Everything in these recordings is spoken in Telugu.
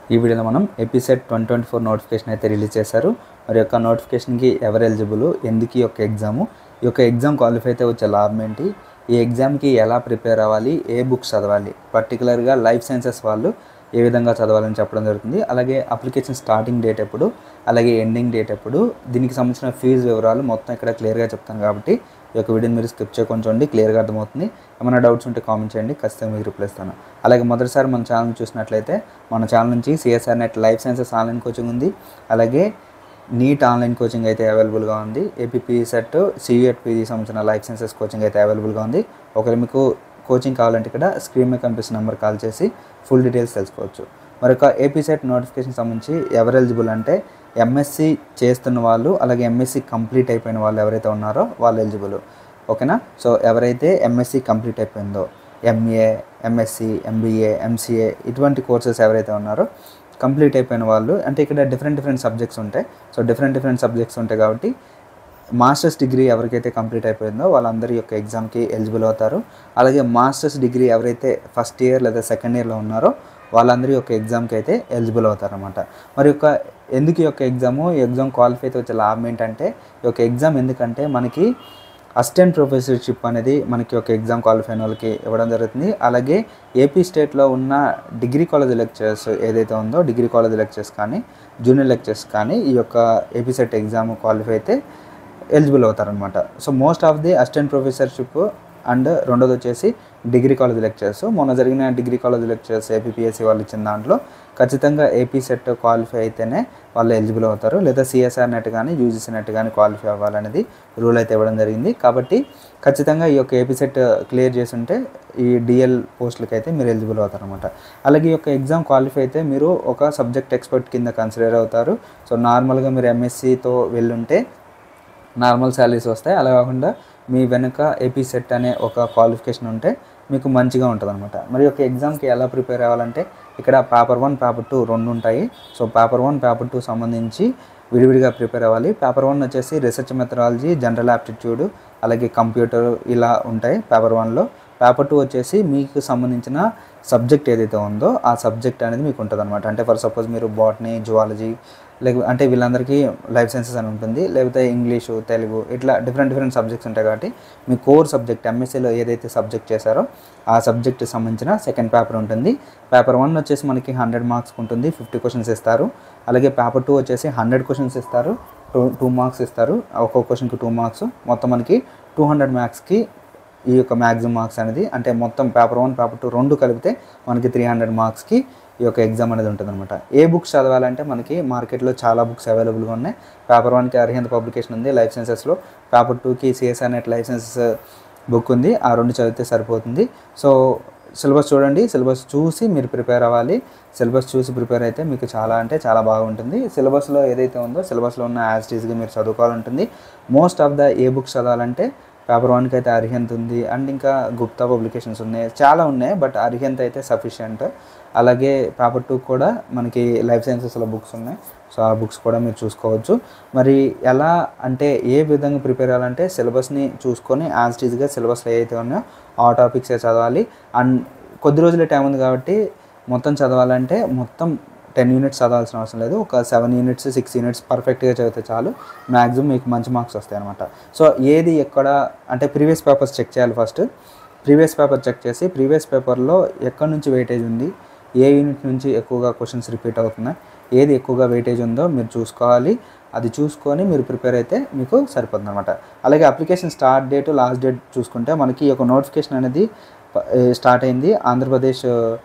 ఈ వీడియోలో మనం APSET twenty twenty four notification అయితే రిలీజ్ చేశారు మరి యొక్క నోటిఫికేషన్కి ఎవరు ఎలిజిబుల్ ఎందుకు ఈ యొక్క ఎగ్జాము ఈ యొక్క ఎగ్జామ్ క్వాలిఫై అయితే వచ్చే లాభం ఏంటి ఈ ఎగ్జామ్కి ఎలా ప్రిపేర్ అవ్వాలి ఏ బుక్స్ చదవాలి పర్టికులర్గా లైఫ్ సైన్సెస్ వాళ్ళు ఏ విధంగా చదవాలని చెప్పడం జరుగుతుంది అలాగే అప్లికేషన్ స్టార్టింగ్ డేట్ ఎప్పుడు అలాగే ఎండింగ్ డేట్ ఎప్పుడు దీనికి సంబంధించిన ఫీజు వివరాలు మొత్తం ఇక్కడ క్లియర్గా చెప్తాను కాబట్టి ఈ యొక్క వీడియోని మీరు స్కిప్ చేయకుండా చూడండి క్లియర్గా అర్థమవుతుంది ఏమైనా డౌట్స్ ఉంటే కామెంట్ చేయండి ఖచ్చితంగా మీకు రిప్లై ఇస్తాను అలాగే మొదటిసారి మన ఛానల్ చూసినట్లయితే మన ఛానల్ నుంచి CSIR NET life sciences online coaching ఉంది అలాగే నీట్ ఆన్లైన్ కోచింగ్ అయితే అవైలబుల్గా ఉంది ఏపీపీ సెట్ సియూఎట్ పీజీ సంబంధించిన లైఫ్ సైన్సెస్ కోచింగ్ అయితే అవైలబుల్గా ఉంది ఒకవేళ మీకు కోచింగ్ కావాలంటే ఇక్కడ స్క్రీన్ మీద కనిపిస్తున్న నెంబర్ కాల్ చేసి ఫుల్ డీటెయిల్స్ తెలుసుకోవచ్చు మరి ఒక ఏపీ సెట్ నోటిఫికేషన్ సంబంధించి ఎవరు ఎలిజిబుల్ అంటే ఎంఎస్సి చేస్తున్న వాళ్ళు అలాగే ఎంఎస్సి కంప్లీట్ అయిపోయిన వాళ్ళు ఎవరైతే ఉన్నారో వాళ్ళు ఎలిజిబుల్ ఓకేనా సో ఎవరైతే ఎంఎస్సి కంప్లీట్ అయిపోయిందో ఎంఏ ఎంఎస్సి ఎంబీఏ ఎంసీఏ ఇటువంటి కోర్సెస్ ఎవరైతే ఉన్నారో కంప్లీట్ అయిపోయిన వాళ్ళు అంటే ఇక్కడ డిఫరెంట్ డిఫరెంట్ సబ్జెక్ట్స్ ఉంటాయి సో డిఫరెంట్ డిఫరెంట్ సబ్జెక్ట్స్ ఉంటాయి కాబట్టి మాస్టర్స్ డిగ్రీ ఎవరికైతే కంప్లీట్ అయిపోయిందో వాళ్ళందరి యొక్క ఎగ్జామ్కి ఎలిజిబుల్ అవుతారు అలాగే మాస్టర్స్ డిగ్రీ ఎవరైతే ఫస్ట్ ఇయర్ లేదా సెకండ్ ఇయర్లో ఉన్నారో వాళ్ళందరి యొక్క ఎగ్జామ్కి అయితే ఎలిజిబుల్ అవుతారన్నమాట మరి యొక్క ఎందుకు ఈ యొక్క ఎగ్జాము ఈ ఎగ్జామ్ క్వాలిఫై అయితే వచ్చే లాభం ఏంటంటే ఈ యొక్క ఎగ్జామ్ ఎందుకంటే మనకి అసిస్టెంట్ ప్రొఫెసర్షిప్ అనేది మనకి ఒక ఎగ్జామ్ క్వాలిఫై అయిన వాళ్ళకి ఇవ్వడం జరుగుతుంది అలాగే ఏపీ స్టేట్లో ఉన్న డిగ్రీ కాలేజ్ లెక్చర్స్ ఏదైతే ఉందో డిగ్రీ కాలేజ్ లెక్చర్స్ కానీ జూనియర్ లెక్చర్స్ కానీ ఈ యొక్క ఏపీ సెట్ ఎగ్జామ్ క్వాలిఫై అయితే ఎలిజిబుల్ అవుతారనమాట so most of the assistant professorship and రెండోది వచ్చేసి డిగ్రీ కాలేజ్ లెక్చర్స్ మొన్న జరిగిన డిగ్రీ కాలేజ్ లెక్చర్స్ ఏపీఎస్సి వాళ్ళు ఇచ్చిన దాంట్లో ఖచ్చితంగా ఏపీ సెట్ క్వాలిఫై అయితేనే వాళ్ళు ఎలిజిబుల్ అవుతారు లేదా సిఎస్ఆర్ నెట్ కానీ యూజీసీ నెట్ కానీ క్వాలిఫై అవ్వాలనేది రూల్ అయితే ఇవ్వడం జరిగింది కాబట్టి ఖచ్చితంగా ఈ యొక్క ఏపీ సెట్ క్లియర్ చేసి ఉంటే ఈ డిఎల్ పోస్టులకి అయితే మీరు ఎలిజిబుల్ అవుతారు అనమాట అలాగే ఈ యొక్క ఎగ్జామ్ క్వాలిఫై అయితే మీరు ఒక సబ్జెక్ట్ ఎక్స్పర్ట్ కింద కన్సిడర్ అవుతారు సో నార్మల్గా మీరు ఎంఎస్సితో వెళ్ళుంటే నార్మల్ శాలరీస్ వస్తాయి అలా కాకుండా మీ వెనుక ఏపీ సెట్ అనే ఒక క్వాలిఫికేషన్ ఉంటే మీకు మంచిగా ఉంటుంది అనమాట మరి ఒక ఎగ్జామ్కి ఎలా ప్రిపేర్ అవ్వాలంటే ఇక్కడ పేపర్ వన్ పేపర్ టూ రెండు ఉంటాయి so paper one paper two సంబంధించి విడివిడిగా ప్రిపేర్ అవ్వాలి పేపర్ వన్ వచ్చేసి రీసెర్చ్ మెథడాలజీ జనరల్ యాప్టిట్యూడ్ అలాగే కంప్యూటర్ ఇలా ఉంటాయి పేపర్ వన్లో పేపర్ టూ వచ్చేసి మీకు సంబంధించిన సబ్జెక్ట్ ఏదైతే ఉందో ఆ సబ్జెక్ట్ అనేది మీకు ఉంటుంది అనమాట అంటే ఫర్ సపోజ్ మీరు బాటనీ జువాలజీ లేక అంటే వీళ్ళందరికీ లైఫ్ సైన్సెస్ అని ఉంటుంది లేకపోతే ఇంగ్లీషు తెలుగు ఇట్లా డిఫరెంట్ డిఫరెంట్ సబ్జెక్ట్స్ ఉంటాయి కాబట్టి మీ కోర్ సబ్జెక్ట్ ఎంఎస్సీలో ఏదైతే సబ్జెక్ట్ చేశారో ఆ సబ్జెక్ట్ సంబంధించిన సెకండ్ పేపర్ ఉంటుంది పేపర్ వన్ వచ్చేసి మనకి హండ్రెడ్ మార్క్స్ ఉంటుంది ఫిఫ్టీ క్వశ్చన్స్ ఇస్తారు అలాగే పేపర్ టూ వచ్చేసి హండ్రెడ్ క్వశ్చన్స్ ఇస్తారు టూ టూ మార్క్స్ ఇస్తారు ఒక్కొక్క క్వశ్చన్కి టూ మార్క్స్ మొత్తం మనకి టూ హండ్రెడ్ మార్క్స్కి ఈ యొక్క మ్యాక్సిమం మార్క్స్ అనేది అంటే మొత్తం పేపర్ వన్ పేపర్ టూ రెండు కలిపితే మనకి త్రీ హండ్రెడ్ మార్క్స్కి ఈ యొక్క ఎగ్జామ్ అనేది ఉంటుంది అనమాట ఏ బుక్స్ చదవాలంటే మనకి మార్కెట్లో చాలా బుక్స్ అవైలబుల్గా ఉన్నాయి పేపర్ వన్కి అర్హంత పబ్లికేషన్ ఉంది లైఫ్ సైన్సెస్లో పేపర్ టూకి CSIR NET life sciences book ఉంది ఆ రెండు చదివితే సరిపోతుంది సో సిలబస్ చూడండి సిలబస్ చూసి మీరు ప్రిపేర్ అవ్వాలి సిలబస్ చూసి ప్రిపేర్ అయితే మీకు చాలా అంటే చాలా బాగుంటుంది సిలబస్లో ఏదైతే ఉందో సిలబస్లో ఉన్న యాజిటీస్గా మీరు చదువుకోవాలంటుంది most of the a books చదవాలంటే పేపర్ వన్కి అయితే అర్హంత్ ఉంది అండ్ ఇంకా గుప్తా పబ్లికేషన్స్ ఉన్నాయి చాలా ఉన్నాయి బట్ అర్హంత్ అయితే సఫిషియంట్ అలాగే పేపర్ టూ కూడా మనకి లైఫ్ సైన్సెస్లో బుక్స్ ఉన్నాయి సో ఆ బుక్స్ కూడా మీరు చూసుకోవచ్చు మరి ఎలా అంటే ఏ విధంగా ప్రిపేర్ అవ్వాలంటే సిలబస్ని చూసుకొని యాజ్ టీజ్గా సిలబస్లో ఏదైతే ఉన్నాయో ఆ టాపిక్సే చదవాలి అండ్ కొద్ది రోజులే టైం ఉంది కాబట్టి మొత్తం చదవాలంటే మొత్తం టెన్ యూనిట్స్ చదవాల్సిన అవసరం లేదు ఒక సెవెన్ యూనిట్స్ సిక్స్ యూనిట్స్ పర్ఫెక్ట్గా చదివితే చాలు మ్యాక్సిమం మీకు మంచి మార్క్స్ వస్తాయి అనమాట సో ఏది ఎక్కడ అంటే ప్రీవియస్ పేపర్స్ చెక్ చేయాలి ఫస్ట్ ప్రీవియస్ పేపర్ చెక్ చేసి ప్రీవియస్ పేపర్లో ఎక్కడి నుంచి వెయిటేజ్ ఉంది ఏ యూనిట్ నుంచి ఎక్కువగా క్వశ్చన్స్ రిపీట్ అవుతున్నాయి ఏది ఎక్కువగా వెయిటేజ్ ఉందో మీరు చూసుకోవాలి అది చూసుకొని మీరు ప్రిపేర్ అయితే మీకు సరిపోతుంది అనమాట అలాగే application start date last date చూసుకుంటే మనకి ఈ యొక్క నోటిఫికేషన్ అనేది స్టార్ట్ అయింది ఆంధ్రప్రదేశ్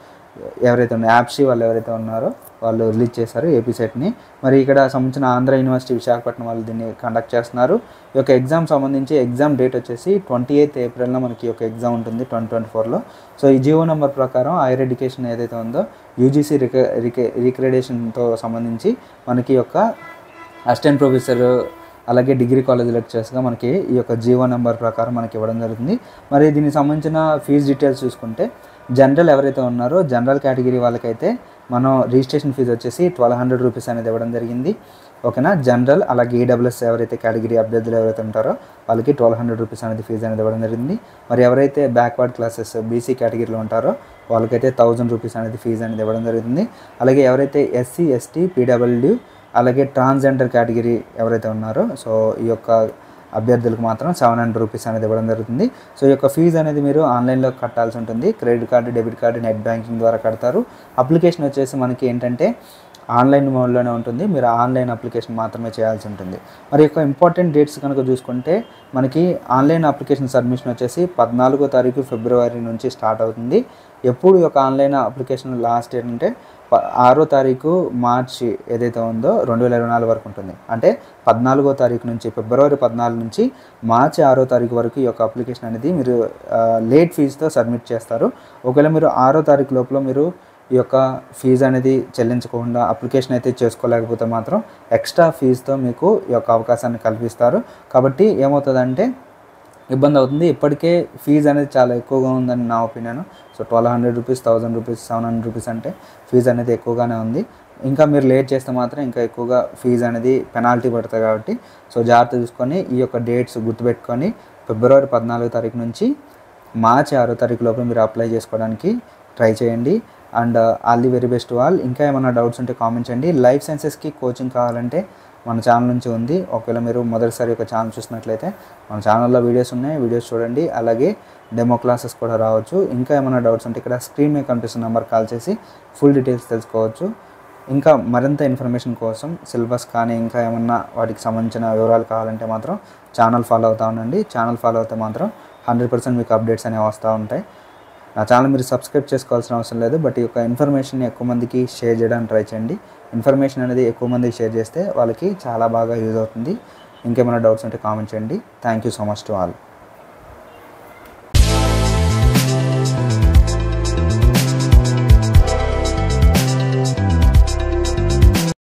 ఎవరైతే ఉన్నారో యాప్షీ వాళ్ళు ఎవరైతే ఉన్నారో వాళ్ళు రిలీజ్ చేశారు ఏపీ సెట్ని మరి ఇక్కడ సంబంధించిన ఆంధ్ర యూనివర్సిటీ విశాఖపట్నం వాళ్ళు దీన్ని కండక్ట్ చేస్తున్నారు ఈ యొక్క ఎగ్జామ్ సంబంధించి ఎగ్జామ్ డేట్ వచ్చేసి ట్వంటీ ఎయిత్ ఏప్రిల్లో మనకి ఒక ఎగ్జామ్ ఉంటుంది ట్వంటీ ట్వంటీ ఫోర్లో సో ఈ జియో నెంబర్ ప్రకారం హైయర్ ఎడ్యుకేషన్ ఏదైతే ఉందో యూజీసీ రిక రిక రిక్రెడేషన్తో సంబంధించి మనకి యొక్క అసిస్టెంట్ ప్రొఫెసర్ అలాగే డిగ్రీ కాలేజ్ లెక్చర్స్గా మనకి ఈ యొక్క జీవో నెంబర్ ప్రకారం మనకి ఇవ్వడం జరుగుతుంది మరి దీనికి సంబంధించిన ఫీజు డీటెయిల్స్ చూసుకుంటే జనరల్ ఎవరైతే ఉన్నారో జనరల్ కేటగిరీ వాళ్ళకైతే మనం రిజిస్ట్రేషన్ ఫీజు వచ్చేసి ట్వెల్వ్ హండ్రెడ్ రూపీస్ అనేది ఇవ్వడం జరిగింది ఓకేనా జనరల్ అలాగే ఈడబ్ల్యూఎస్ ఎవరైతే కేటగిరీ అభ్యర్థులు ఎవరైతే ఉంటారో వాళ్ళకి ట్వెల్వ్ హండ్రెడ్ రూపీస్ అనేది ఫీజు అనేది ఇవ్వడం జరిగింది మరి ఎవరైతే బ్యాక్వర్డ్ క్లాసెస్ బీసీ కేటగిరీలో ఉంటారో వాళ్ళకైతే థౌజండ్ రూపీస్ అనేది ఫీజు అనేది ఇవ్వడం జరుగుతుంది అలాగే ఎవరైతే ఎస్సీ ఎస్టీ పీడబ్ల్యూ అలాగే ట్రాన్స్జెండర్ కేటగిరీ ఎవరైతే ఉన్నారో సో ఈ యొక్క అభ్యర్థులకు మాత్రం సెవెన్ హండ్రెడ్ రూపీస్ అనేది ఇవ్వడం జరుగుతుంది సో ఈ యొక్క ఫీజు అనేది మీరు ఆన్లైన్లో కట్టాల్సి ఉంటుంది credit card debit card net banking ద్వారా కడతారు అప్లికేషన్ వచ్చేసి మనకి ఏంటంటే ఆన్లైన్ మోడ్లోనే ఉంటుంది మీరు ఆన్లైన్ అప్లికేషన్ మాత్రమే చేయాల్సి ఉంటుంది మరి యొక్క ఇంపార్టెంట్ డేట్స్ కనుక చూసుకుంటే మనకి ఆన్లైన్ అప్లికేషన్ సబ్మిషన్ వచ్చేసి పద్నాలుగో తారీఖు ఫిబ్రవరి నుంచి స్టార్ట్ అవుతుంది ఎప్పుడు ఈ యొక్క ఆన్లైన్ అప్లికేషన్ లాస్ట్ డేట్ అంటే ప- ఆరో తారీఖు మార్చి ఏదైతే ఉందో రెండు వేల ఇరవై నాలుగు వరకు ఉంటుంది అంటే పద్నాలుగో తారీఖు నుంచి ఫిబ్రవరి పద్నాలుగు నుంచి మార్చి ఆరో తారీఖు వరకు ఈ యొక్క అప్లికేషన్ అనేది మీరు లేట్ ఫీజుతో సబ్మిట్ చేస్తారు ఒకవేళ మీరు ఆరో తారీఖు లోపల మీరు ఈ యొక్క ఫీజు అనేది చెల్లించకుండా అప్లికేషన్ అయితే చేసుకోలేకపోతే మాత్రం ఎక్స్ట్రా ఫీజుతో మీకు ఈ యొక్క అవకాశాన్ని కల్పిస్తారు కాబట్టి ఏమవుతుందంటే ఇబ్బంది అవుతుంది ఇప్పటికే ఫీజు అనేది చాలా ఎక్కువగా ఉందని నా opinion so twelve hundred rupees thousand rupees seven hundred rupees అంటే ఫీజు అనేది ఎక్కువగానే ఉంది ఇంకా మీరు లేట్ చేస్తే మాత్రం ఇంకా ఎక్కువగా ఫీజు అనేది పెనాల్టీ పడుతుంది కాబట్టి సో జాగ్రత్త చూసుకొని ఈ యొక్క డేట్స్ గుర్తుపెట్టుకొని ఫిబ్రవరి పద్నాలుగో తారీఖు నుంచి మార్చి ఆరో తారీఖు లోపల మీరు అప్లై చేసుకోవడానికి ట్రై చేయండి and all the very best all ఇంకా ఏమైనా డౌట్స్ ఉంటే కామెంట్ చేయండి లైఫ్ సైన్సెస్కి కోచింగ్ కావాలంటే మన ఛానల్ నుంచి ఉంది ఒకవేళ మీరు మొదటిసారి ఒక ఛానల్ చూసినట్లయితే మన ఛానల్లో వీడియోస్ ఉన్నాయి వీడియోస్ చూడండి అలాగే డెమో క్లాసెస్ కూడా రావచ్చు ఇంకా ఏమైనా డౌట్స్ ఉంటే ఇక్కడ స్క్రీన్ మీద కనిపిస్తున్న నెంబర్ కాల్ చేసి ఫుల్ డీటెయిల్స్ తెలుసుకోవచ్చు ఇంకా మరింత ఇన్ఫర్మేషన్ కోసం సిలబస్ కానీ ఇంకా ఏమన్నా వాటికి సంబంధించిన వివరాలు కావాలంటే మాత్రం ఛానల్ ఫాలో అవుతూ ఉండండి ఛానల్ ఫాలో అవుతే మాత్రం హండ్రెడ్ పర్సెంట్ మీకు అప్డేట్స్ అనేవి వస్తూ ఉంటాయి నా ఛానల్ మీరు సబ్స్క్రైబ్ చేసుకోవాల్సిన అవసరం లేదు బట్ ఈ యొక్క ఇన్ఫర్మేషన్ ఎక్కువ మందికి షేర్ చేయడానికి ట్రై చేయండి ఇన్ఫర్మేషన్ అనేది ఎక్కువ మందికి షేర్ చేస్తే వాళ్ళకి చాలా బాగా యూజ్ అవుతుంది ఇంకేమైనా డౌట్స్ ఉంటే కామెంట్ చేయండి thank you so much to all